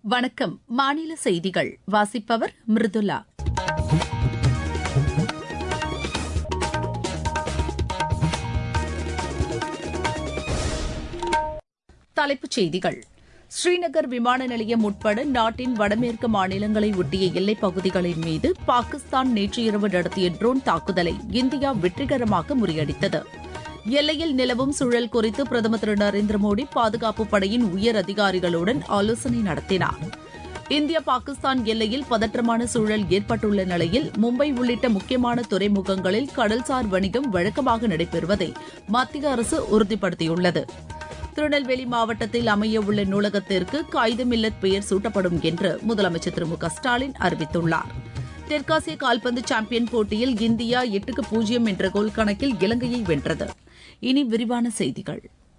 வணக்கம் மாநில செய்திகள் வாசிப்பவர் மிருதுலா தலைப்புச் செய்திகள் ஸ்ரீநகர் விமான நிலையம் உட்பட நாட்டின் வடமேற்கு மாநிலங்களை ஒட்டிய எல்லைப் பகுதிகளின் மீது பாகிஸ்தான் நேற்று இரவு நடத்திய ட்ரோன் தாக்குதலை இந்தியா வெற்றிகரமாக முறியடித்தது எல்லையில் நிலவும் சூழல் குறித்து பிரதமர் திரு நரேந்திர மோடி பாதுகாப்பு படையின் உயர் அதிகாரிகளுடன் ஆலோசனை நடத்தினார் இந்தியா பாகிஸ்தான் எல்லையில் பதற்றமான சூழல் ஏற்பட்டுள்ள நிலையில் மும்பை உள்ளிட்ட முக்கியமான துறைமுகங்களில் கடல்சார் வணிகம் வழக்கமாக நடைபெறுவதை மத்திய அரசு உறுதிப்படுத்தியுள்ளது திருநெல்வேலி மாவட்டத்தில் அமையவுள்ள நூலகத்திற்கு காகித மில்லத் பெயர் சூட்டப்படும் என்று முதலமைச்சர் திரு மு க ஸ்டாலின் அறிவித்துள்ளார் தெற்காசிய கால்பந்து சாம்பியன் போட்டியில் இந்தியா எட்டுக்கு பூஜ்ஜியம் என்ற கோல் கணக்கில் இலங்கையை வென்றது இனி விரிவான செய்திகள்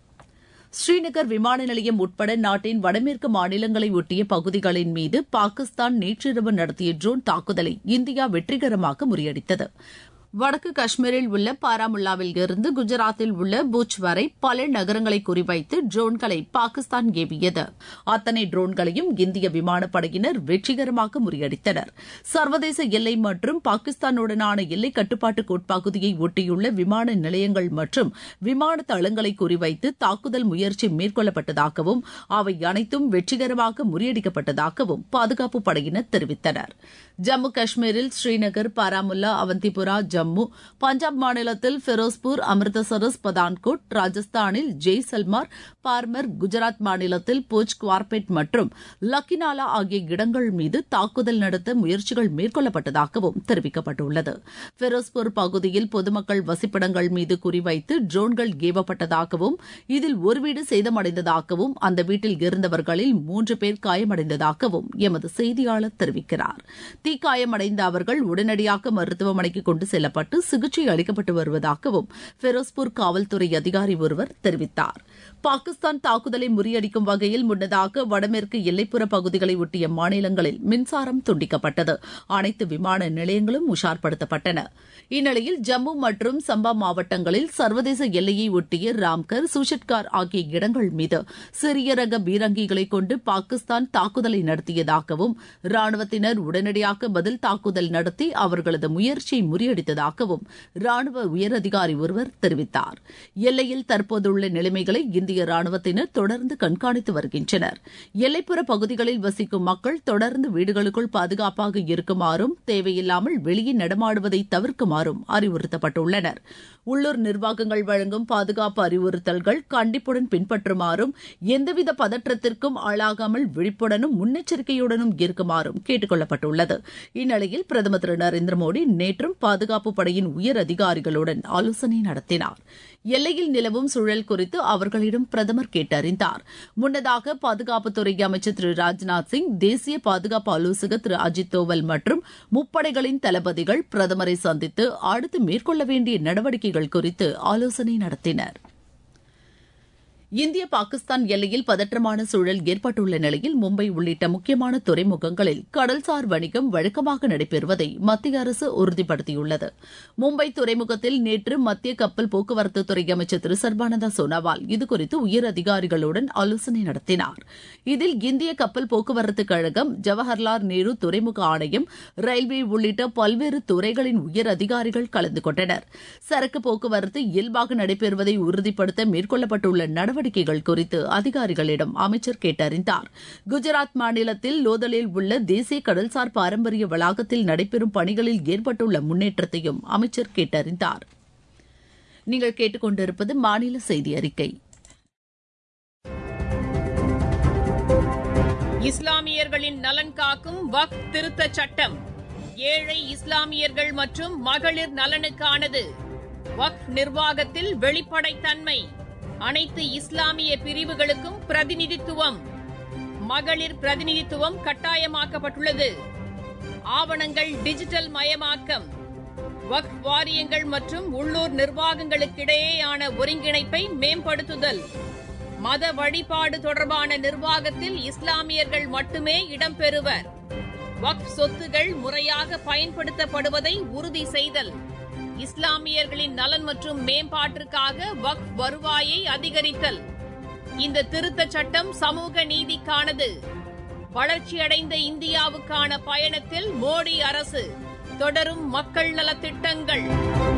ஸ்ரீநகர் விமான நிலையம் உட்பட நாட்டின் வடமேற்கு மாநிலங்களை ஒட்டிய பகுதிகளின் மீது பாகிஸ்தான் நேற்றிரவு நடத்திய ட்ரோன் தாக்குதலை இந்தியா வெற்றிகரமாக முறியடித்தது வடக்கு காஷ்மீரில் உள்ள பாராமுல்லாவில் இருந்து குஜராத்தில் உள்ள பூஜ் வரை பல நகரங்களை குறிவைத்து ட்ரோன்களை பாகிஸ்தான் ஏவியது அத்தனை ட்ரோன்களையும் இந்திய விமானப்படையினர் வெற்றிகரமாக முறியடித்தனர் சர்வதேச எல்லை மற்றும் பாகிஸ்தானுடனான எல்லை கட்டுப்பாட்டு கோட்பகுதியை ஒட்டியுள்ள விமான நிலையங்கள் மற்றும் விமான தளங்களை குறிவைத்து தாக்குதல் முயற்சி மேற்கொள்ளப்பட்டதாகவும் அவை அனைத்தும் வெற்றிகரமாக முறியடிக்கப்பட்டதாகவும் பாதுகாப்பு படையினர் தெரிவித்தனர் ஜம்மு காஷ்மீரில் ஸ்ரீநகர் பாராமுல்லா அவந்திபுரா ஜம்மு பஞ்சாப் மாநிலத்தில் ஃபெரோஸ்பூர் அமிர்தசரஸ் பதான்கோட் ராஜஸ்தானில் ஜெய்சல்மார் பார்மர் குஜராத் மாநிலத்தில் பூஜ் குவார்பேட் மற்றும் லக்கினாலா ஆகிய இடங்கள் மீது தாக்குதல் நடத்த முயற்சிகள் மேற்கொள்ளப்பட்டதாகவும் தெரிவிக்கப்பட்டுள்ளது ஃபெரோஸ்பூர் பகுதியில் பொதுமக்கள் வசிப்பிடங்கள் மீது குறிவைத்து ட்ரோன்கள் ஏவப்பட்டதாகவும் இதில் ஒரு வீடு சேதமடைந்ததாகவும் அந்த வீட்டில் இருந்தவர்களில் மூன்று பேர் காயமடைந்ததாகவும் எமது செய்தியாளர் தெரிவிக்கிறார் தீக்காயமடைந்த அவர்கள் உடனடியாக மருத்துவமனைக்கு கொண்டு செல்லப்பட்டு சிகிச்சை அளிக்கப்பட்டு வருவதாகவும் ஃபெரோஸ்பூர் காவல்துறை அதிகாரி ஒருவர் தெரிவித்தார் பாகிஸ்தான் தாக்குதலை முறியடிக்கும் வகையில் முன்னதாக வடமேற்கு எல்லைப்புற பகுதிகளை ஒட்டிய மாநிலங்களில் மின்சாரம் துண்டிக்கப்பட்டது அனைத்து விமான நிலையங்களும் உஷார்படுத்தப்பட்டன இந்நிலையில் ஜம்மு மற்றும் சம்பா மாவட்டங்களில் சர்வதேச எல்லையை ஒட்டிய ராம்கர் சுஷட்கார் ஆகிய இடங்கள் மீது சிறிய ரக பீரங்கிகளை கொண்டு பாகிஸ்தான் தாக்குதலை நடத்தியதாகவும் ராணுவத்தினர் உடனடியாக பதில் தாக்குதல் நடத்தி அவர்களது முயற்சியை முறியடித்ததாகவும் ராணுவ உயரதிகாரி ஒருவர் தெரிவித்தார் எல்லையில் தற்போதுள்ள நிலைமைகளை இந்திய ராணுவத்தினர் தொடர்ந்து கண்காணித்து வருகின்றனர் எல்லைப்புற பகுதிகளில் வசிக்கும் மக்கள் தொடர்ந்து வீடுகளுக்குள் பாதுகாப்பாக இருக்குமாறும் தேவையில்லாமல் வெளியே நடமாடுவதை தவிர்க்குமாறும் அறிவுறுத்தப்பட்டுள்ளனர் உள்ளூர் நிர்வாகங்கள் வழங்கும் பாதுகாப்பு அறிவுறுத்தல்கள் கண்டிப்புடன் பின்பற்றுமாறும் எந்தவித பதற்றத்திற்கும் ஆளாகாமல் விழிப்புடனும் முன்னெச்சரிக்கையுடனும் இருக்குமாறும் கேட்டுக் கொள்ளப்பட்டுள்ளது இந்நிலையில் பிரதமர் திரு நரேந்திர மோடி நேற்றும் பாதுகாப்பு படையின் உயர் அதிகாரிகளுடன் ஆலோசனை நடத்தினார் எல்லையில் நிலவும் சூழல் குறித்து அவர்களிடம் பிரதமர் கேட்டறிந்தார் முன்னதாக பாதுகாப்புத்துறை அமைச்சர் திரு ராஜ்நாத் சிங் தேசிய பாதுகாப்பு ஆலோசகர் திரு அஜித் தோவல் மற்றும் முப்படைகளின் தளபதிகள் பிரதமரை சந்தித்து அடுத்து மேற்கொள்ள வேண்டிய நடவடிக்கைகள் குறித்து ஆலோசனை நடத்தினர் இந்திய பாகிஸ்தான் எல்லையில் பதற்றமான சூழல் ஏற்பட்டுள்ள நிலையில் மும்பை உள்ளிட்ட முக்கியமான துறைமுகங்களில் கடல்சார் வணிகம் வழக்கமாக நடைபெறுவதை மத்திய அரசு உறுதிப்படுத்தியுள்ளது மும்பை துறைமுகத்தில் நேற்று மத்திய கப்பல் போக்குவரத்து துறை அமைச்சர் திரு சர்பானந்தா சோனாவால் இதுகுறித்து உயர் அதிகாரிகளுடன் ஆலோசனை நடத்தினார் இதில் இந்திய கப்பல் போக்குவரத்து கழகம் ஜவஹர்லால் நேரு துறைமுக ஆணையம் ரயில்வே உள்ளிட்ட பல்வேறு துறைகளின் உயர் அதிகாரிகள் கலந்து கொண்டனர் சரக்கு போக்குவரத்து இயல்பாக நடைபெறுவதை உறுதிப்படுத்த மேற்கொள்ளப்பட்டுள்ள நடவடிக்கை நடவடிக்கைகள் குறித்து அதிகாரிகளிடம் அமைச்சர் கேட்டறிந்தார் குஜராத் மாநிலத்தில் லோதலில் உள்ள தேசிய கடல்சார் பாரம்பரிய வளாகத்தில் நடைபெறும் பணிகளில் ஏற்பட்டுள்ள முன்னேற்றத்தையும் அமைச்சர் கேட்டறிந்தார் நீங்கள் கேட்டுக்கொண்டிருப்பது மாநில செய்தி அறிக்கை இஸ்லாமியர்களின் நலன் காக்கும் வக் திருத்த சட்டம் ஏழை இஸ்லாமியர்கள் மற்றும் மகளிர் நலனுக்கானது வக் நிர்வாகத்தில் வெளிப்படைத்தன்மை அனைத்து இஸ்லாமிய பிரிவுகளுக்கும் பிரதிநிதித்துவம் மகளிர் பிரதிநிதித்துவம் கட்டாயமாக்கப்பட்டுள்ளது ஆவணங்கள் டிஜிட்டல் மயமாக்கம் வக் வாரியங்கள் மற்றும் உள்ளூர் நிர்வாகங்களுக்கிடையேயான ஒருங்கிணைப்பை மேம்படுத்துதல் மத வழிபாடு தொடர்பான நிர்வாகத்தில் இஸ்லாமியர்கள் மட்டுமே இடம்பெறுவர் வக் சொத்துகள் முறையாக பயன்படுத்தப்படுவதை உறுதி செய்தல் இஸ்லாமியர்களின் நலன் மற்றும் மேம்பாட்டிற்காக வக்ஃப் வருவாயை அதிகரித்தல் இந்த திருத்தச் சட்டம் சமூக நீதிக்கானது வளர்ச்சியடைந்த இந்தியாவுக்கான பயணத்தில் மோடி அரசு தொடரும் மக்கள் நலத்திட்டங்கள்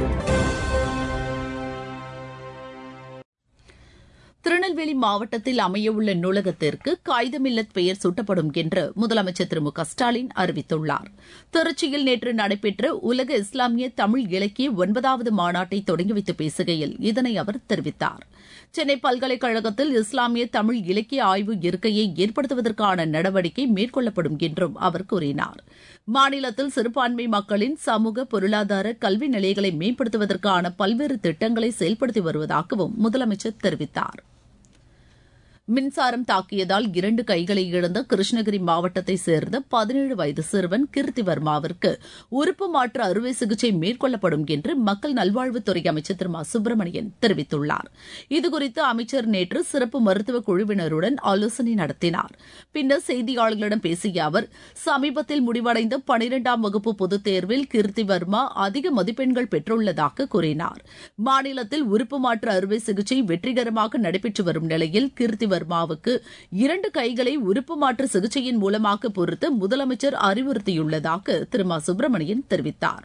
திருநெல்வேலி மாவட்டத்தில் அமையவுள்ள நூலகத்திற்கு காகிதமில்லத் பெயர் சூட்டப்படும் என்று முதலமைச்சர் திரு மு க ஸ்டாலின் அறிவித்துள்ளார் திருச்சியில் நேற்று நடைபெற்ற உலக இஸ்லாமிய தமிழ் இலக்கிய ஒன்பதாவது மாநாட்டை தொடங்கி வைத்து பேசுகையில் இதனை அவர் தெரிவித்தார் சென்னை பல்கலைக்கழகத்தில் இஸ்லாமிய தமிழ் இலக்கிய ஆய்வு இருக்கையை ஏற்படுத்துவதற்கான நடவடிக்கை மேற்கொள்ளப்படும் என்றும் அவர் கூறினார் மாநிலத்தில் சிறுபான்மை மக்களின் சமூக பொருளாதார கல்வி நிலையங்களை மேம்படுத்துவதற்கான பல்வேறு திட்டங்களை செயல்படுத்தி வருவதாகவும் முதலமைச்சர் தெரிவித்தார் மின்சாரம் தாக்கியதால் இரண்டு கைகளை இழந்த கிருஷ்ணகிரி மாவட்டத்தைச் சேர்ந்த பதினேழு வயது சிறுவன் கீர்த்தி வர்மாவிற்கு உறுப்பு மாற்று அறுவை சிகிச்சை மேற்கொள்ளப்படும் என்று மக்கள் நல்வாழ்வுத்துறை அமைச்சர் திரு மா சுப்பிரமணியன் தெரிவித்துள்ளார் இதுகுறித்து அமைச்சர் நேற்று சிறப்பு மருத்துவ குழுவினருடன் ஆலோசனை நடத்தினார் பின்னர் செய்தியாளர்களிடம் பேசிய அவர் சமீபத்தில் முடிவடைந்த பனிரெண்டாம் வகுப்பு பொதுத் தேர்வில் கீர்த்தி வர்மா அதிக மதிப்பெண்கள் பெற்றுள்ளதாக கூறினார் மாநிலத்தில் உறுப்பு மாற்று அறுவை சிகிச்சை வெற்றிகரமாக நடைபெற்று வரும் நிலையில் கீர்த்தி வர்மாவுக்கு இரண்டு கைகளை உறுப்பு மாற்று சிகிச்சையின் மூலமாக பொருத்த முதலமைச்சர் அறிவுறுத்தியுள்ளதாக திரு மா சுப்பிரமணியன் தெரிவித்தார்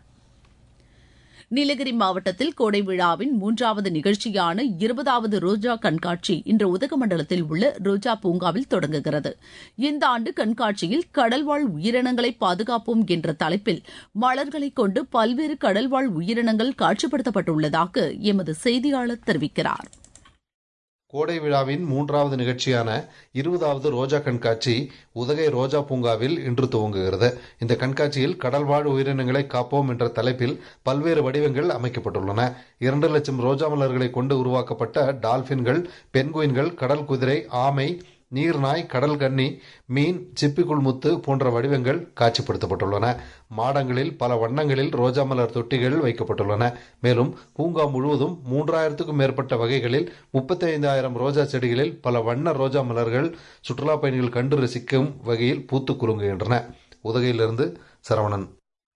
நீலகிரி மாவட்டத்தில் கோடை விழாவின் மூன்றாவது நிகழ்ச்சியான இருபதாவது ரோஜா கண்காட்சி இன்று உதகமண்டலத்தில் உள்ள ரோஜா பூங்காவில் தொடங்குகிறது இந்த ஆண்டு கண்காட்சியில் கடல்வாழ் உயிரினங்களை பாதுகாப்போம் என்ற தலைப்பில் மலர்களை கொண்டு பல்வேறு கடல்வாழ் உயிரினங்கள் காட்சிப்படுத்தப்பட்டுள்ளதாக எமது செய்தியாளர் தெரிவிக்கிறார் கோடை விழாவின் மூன்றாவது நிகழ்ச்சியான இருபதாவது ரோஜா கண்காட்சி உதகை ரோஜா பூங்காவில் இன்று துவங்குகிறது இந்த கண்காட்சியில் கடல்வாழ் உயிரினங்களை காப்போம் என்ற தலைப்பில் பல்வேறு வடிவங்கள் அமைக்கப்பட்டுள்ளன இரண்டு லட்சம் ரோஜா மலர்களை கொண்டு உருவாக்கப்பட்ட டால்பின்கள் பென்குயின்கள் கடல் குதிரை ஆமை நீர்நாய் கடல் கன்னி மீன் சிப்பிக்குள் முத்து போன்ற வடிவங்கள் காட்சிப்படுத்தப்பட்டுள்ளன மாடங்களில் பல வண்ணங்களில் ரோஜா மலர் தொட்டிகள் வைக்கப்பட்டுள்ளன மேலும் பூங்கா முழுவதும் மூன்றாயிரத்துக்கும் மேற்பட்ட வகைகளில் முப்பத்தி ஐந்தாயிரம் ரோஜா செடிகளில் பல வண்ண ரோஜா மலர்கள் சுற்றுலா பயணிகள் கண்டு ரசிக்கும் வகையில் பூத்து குலுங்குகின்றன உதகையிலிருந்து சரவணன்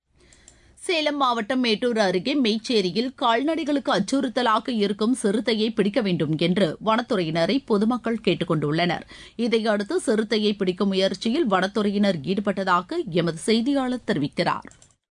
சேலம் மாவட்டம் மேட்டூர் அருகே மெய்ச்சேரியில் கால்நடைகளுக்கு அச்சுறுத்தலாக இருக்கும் சிறுத்தையை பிடிக்க வேண்டும் என்று வனத்துறையினரை பொதுமக்கள் கேட்டுக் கொண்டுள்ளனர் இதையடுத்து சிறுத்தையை பிடிக்கும் முயற்சியில் வனத்துறையினர் ஈடுபட்டதாக எமது செய்தியாளர் தெரிவிக்கிறார்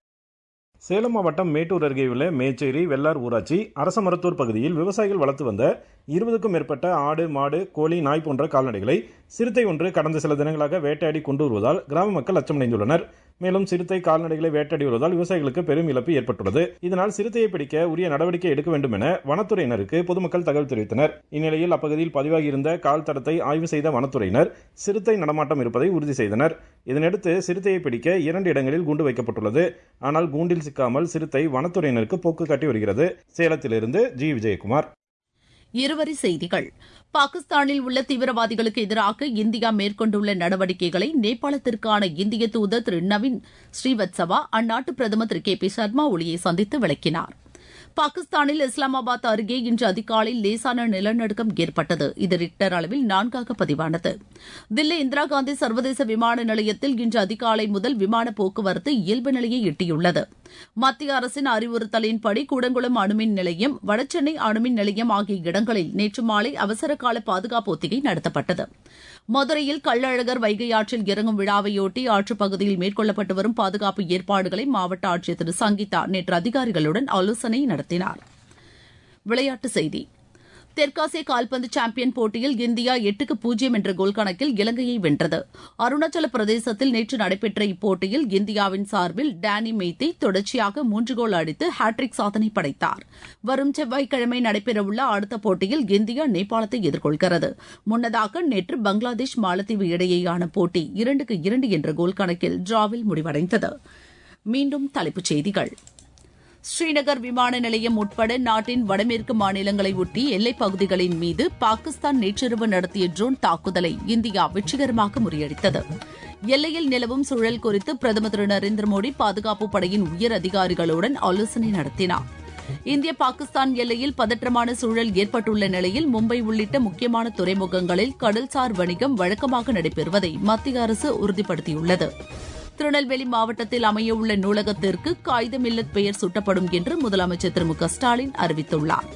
சேலம் மாவட்டம் மேட்டூர் அருகே உள்ள மேச்சேரி வெள்ளார் ஊராட்சி அரசமரத்தூர் பகுதியில் விவசாயிகள் வளர்த்து வந்த இருபதுக்கும் மேற்பட்ட ஆடு மாடு கோழி நாய் போன்ற கால்நடைகளை சிறுத்தை ஒன்று கடந்த சில தினங்களாக வேட்டையாடி கொண்டு வருவதால் கிராம மக்கள் அச்சமடைந்துள்ளனர் மேலும் சிறுத்தை கால்நடைகளை வேட்டையாடி வருவதால் விவசாயிகளுக்கு பெரும் இழப்பு ஏற்பட்டுள்ளது இதனால் சிறுத்தையை பிடிக்க உரிய நடவடிக்கை எடுக்க வேண்டும் என வனத்துறையினருக்கு பொதுமக்கள் தகவல் தெரிவித்தனர் இந்நிலையில் அப்பகுதியில் பதிவாகியிருந்த கால் தடத்தை ஆய்வு செய்த வனத்துறையினர் சிறுத்தை நடமாட்டம் இருப்பதை உறுதி செய்தனர் இதனையடுத்து சிறுத்தையை பிடிக்க இரண்டு இடங்களில் குண்டு வைக்கப்பட்டுள்ளது ஆனால் கூண்டில் சிக்காமல் சிறுத்தை வனத்துறையினருக்கு போக்கு காட்டி வருகிறது சேலத்திலிருந்து ஜி விஜயகுமார் இருவரி செய்திகள் பாகிஸ்தானில் உள்ள தீவிரவாதிகளுக்கு எதிராக இந்தியா மேற்கொண்டுள்ள நடவடிக்கைகளை நேபாளத்திற்கான இந்திய தூதர் திரு நவீன் ஸ்ரீவத்சவா அந்நாட்டு பிரதமர் திரு கே பி சர்மா ஒளியை சந்தித்து விளக்கினார் பாகிஸ்தானில் இஸ்லாமாபாத் அருகே இன்று அதிகாலை லேசான நிலநடுக்கம் ஏற்பட்டது இது ரிக்டர் அளவில் நான்காக பதிவானது தில்லி இந்திரா காந்தி சர்வதேச விமான நிலையத்தில் இன்று அதிகாலை முதல் விமான போக்குவரத்து இயல்பு நிலையை எட்டியுள்ளது மத்திய அரசின் அறிவுறுத்தலின்படி கூடங்குளம் அணுமின் நிலையம் வடசென்னை அணுமின் நிலையம் ஆகிய இடங்களில் நேற்று மாலை அவசர கால பாதுகாப்பு ஒத்திகை நடத்தப்பட்டது மதுரையில் கள்ளழகர் வைகை ஆற்றில் இறங்கும் விழாவையொட்டி ஆற்றுப் பகுதியில் மேற்கொள்ளப்பட்டு வரும் பாதுகாப்பு ஏற்பாடுகளை மாவட்ட ஆட்சியர் திரு சங்கீதா நேற்று அதிகாரிகளுடன் ஆலோசனை நடத்தினார் விளையாட்டுச் செய்தி தெற்காசிய கால்பந்து சாம்பியன் போட்டியில் இந்தியா எட்டுக்கு பூஜ்ஜியம் என்ற கோல் கணக்கில் இலங்கையை வென்றது அருணாச்சல பிரதேசத்தில் நேற்று நடைபெற்ற இப்போட்டியில் இந்தியாவின் சார்பில் டேனி மெய்தி தொடர்ச்சியாக மூன்று கோல் அடித்து ஹாட்ரிக் சாதனை படைத்தார் வரும் செவ்வாய்க்கிழமை நடைபெறவுள்ள அடுத்த போட்டியில் இந்தியா நேபாளத்தை எதிர்கொள்கிறது முன்னதாக நேற்று பங்களாதேஷ் மாலத்தீவு இடையேயான போட்டி இரண்டுக்கு இரண்டு என்ற கோல் கணக்கில் டிராவில் முடிவடைந்தது மீண்டும் தலைப்புச் செய்திகள் ஸ்ரீநகர் விமான நிலையம் உட்பட நாட்டின் வடமேற்கு மாநிலங்களை ஒட்டி எல்லைப் பகுதிகளின் மீது பாகிஸ்தான் நேற்றிரவு நடத்திய ட்ரோன் தாக்குதலை இந்தியா வெற்றிகரமாக முறியடித்தது எல்லையில் நிலவும் சூழல் குறித்து பிரதமர் திரு நரேந்திர மோடி பாதுகாப்பு படையின் உயர் அதிகாரிகளுடன் ஆலோசனை நடத்தினார் இந்திய பாகிஸ்தான் எல்லையில் பதற்றமான சூழல் ஏற்பட்டுள்ள நிலையில் மும்பை உள்ளிட்ட முக்கியமான துறைமுகங்களில் கடல்சார் வணிகம் வழக்கமாக நடைபெறுவதை மத்திய அரசு உறுதிப்படுத்தியுள்ளது திருநெல்வேலி மாவட்டத்தில் அமையவுள்ள நூலகத்திற்கு காகிதமில்லத் பெயர் சூட்டப்படும் என்று முதலமைச்சர் திரு மு க ஸ்டாலின் அறிவித்துள்ளார்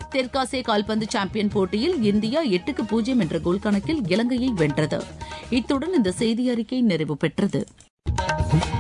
தெற்காசிய கால்பந்து சாம்பியன் போட்டியில் இந்தியா எட்டுக்கு பூஜ்ஜியம் என்ற கோல் கணக்கில் இலங்கையை வென்றது இத்துடன் இந்த செய்தி அறிக்கை நிறைவு பெற்றது